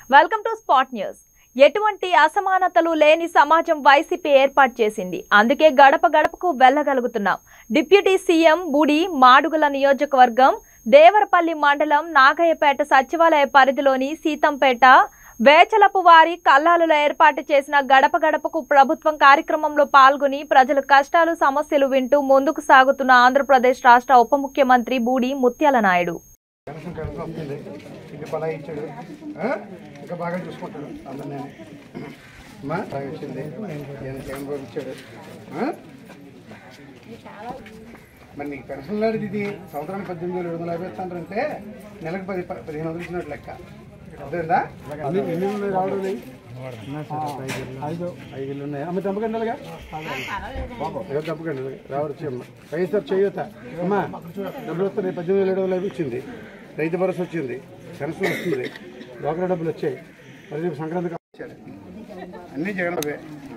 Welcome to spot news ఎటువంటి అసమానతలు లేని సమాజం వైసీపీ ఏర్పాటు చేసింది అందుకే గడప గడపకు వెళ్ళగలుగుతున్నాం డిప్యూటీ సీఎం బుడి మాడుగుల నియోజకవర్గం దేవరపల్లి మండలం నాగయ్యపేట సచివాలయ పరిధిలోని సీతంపేట వేచలపు వారి కల్లాలలో ఏర్పాటు చేసిన గడప గడపకు ప్రభుత్వం కార్యక్రమంలో పాల్గొని ప్రజల కష్టాలు సమస్యలు వింటూ ముందుకు సాగుతున్న ఆంధ్రప్రదేశ్ రాష్ట్ర ఉప ముఖ్యమంత్రి బూడి ముత్యాల నాయుడు కనీసం కలిసి వస్తుంది ఇంటి పలా ఇచ్చాడు ఆ? ఇంకా బాగా చూసుకుంటాడు అందరు నేను అమ్మా బాగా వచ్చింది ఈయన జగన్ బాబు ఇచ్చాడు ఆ? మరి నీకు పెన్షన్ లాంటిది ఇది సంవత్సరానికి పద్దెనిమిది వేలు ఏడు వందల యాభై ఇస్తానంటే నెలకు పది ప- పదిహేను వందలు ఇచ్చినట్టు లెక్క అర్థమైందా ఎన్ని ఎన్ని ఉన్నాయి రావడం ఐదు ఐదు ఇల్లు ఉన్నాయి అమ్మ చంపకండి అలాగా ఏదో చంపకండి రావడం అమ్మ వైఎస్ఆర్ చేయూత అమ్మా డబ్బులు వస్తున్నాయి పద్దెనిమిది వేల ఏడు వందల యాభై వచ్చింది రైతు భరోసా వచ్చింది పెన్షన్ వస్తుంది డోకరా డబ్బులు వచ్చాయి మరి రేపు సంక్రాంతికి వచ్చాడు అన్నీ జగన్ బాబే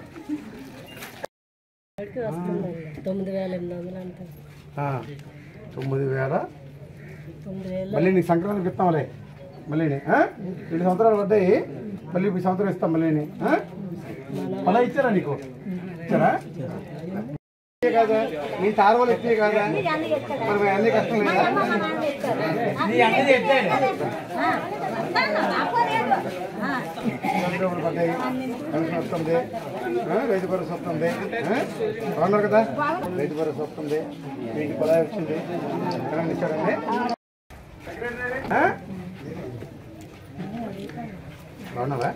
తొమ్మిది వేల ఎనిమిది వందలు అంటే ఆ, తొమ్మిది వేల తొమ్మిది వేలు మళ్ళీ నీకు సంక్రాంతికి ఇస్తాంలే మళ్ళీ రెండు సంవత్సరాలు పడ్డాయి మళ్ళీ ఈ సంవత్సరం ఇస్తాం మళ్ళీ అలా ఇచ్చారా నీకు ఇచ్చారా ఇచ్చే కాదా నీ తారు వాళ్ళు ఇచ్చే కాదా మరి మీ అన్ని కష్టం లేదా డబ్బులు పడ్డాయి పెన్షన్ వస్తుంది ఆ, రైతు భరోసా వస్తుంది ఆ? బాగున్నారు కదా రైతు భరోసా వస్తుంది మీకు పొలా వచ్చింది ఎక్కడ ఇచ్చారండి ఆ? బాగున్నారా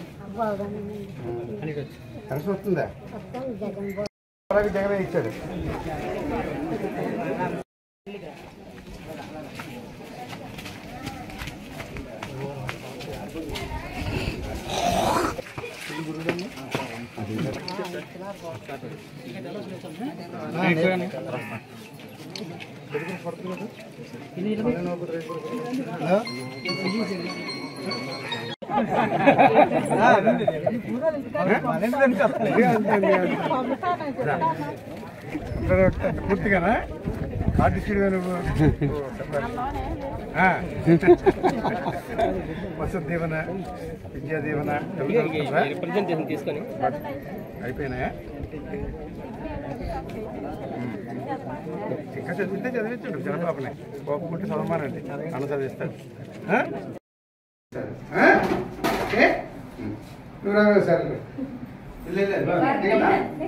పెన్షన్ వస్తుందా పొలాకి జగన్ ఇచ్చాడు హలో? పూర్తిగానా కార్డు ఇచ్చి నువ్వు ఆ. వసతి దీవెన విద్యా దీవెన రిప్రజెంటేషన్ తీసుకొని అయిపోయినాయా ఇంకా చదివితే చదివించండి జనపాపని ఒప్పుకుంటే చదవమానండి అన్న చదివిస్తాడు ఆ? ఆ? ఓకే? నువ్వు రా సరే వెళ్ళు, వెళ్ళు. దిగనా?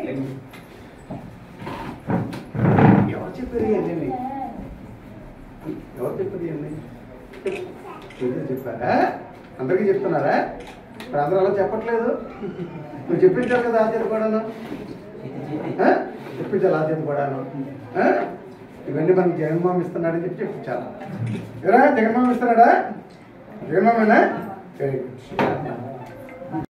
ఎవరు చెప్పారు ఇవన్నీ ఎవరు చెప్పారు ఇవన్నీ నువ్వే చెప్పారా అందరికీ చెప్తున్నారా ఇప్పుడు అందరూ అలా చెప్పట్లేదు నువ్వు చెప్పించావు కదా ఆద్యత కూడాను ఆ? చెప్పించాలి ఆద్యత కూడాను ఆ? ఇవన్నీ మనకి జగన్మామ ఇస్తున్నాడని చెప్పి చెప్పించాలి ఎవరా జగన్మామ ఇస్తున్నాడా జగన్మామేనా వెరీ గుడ్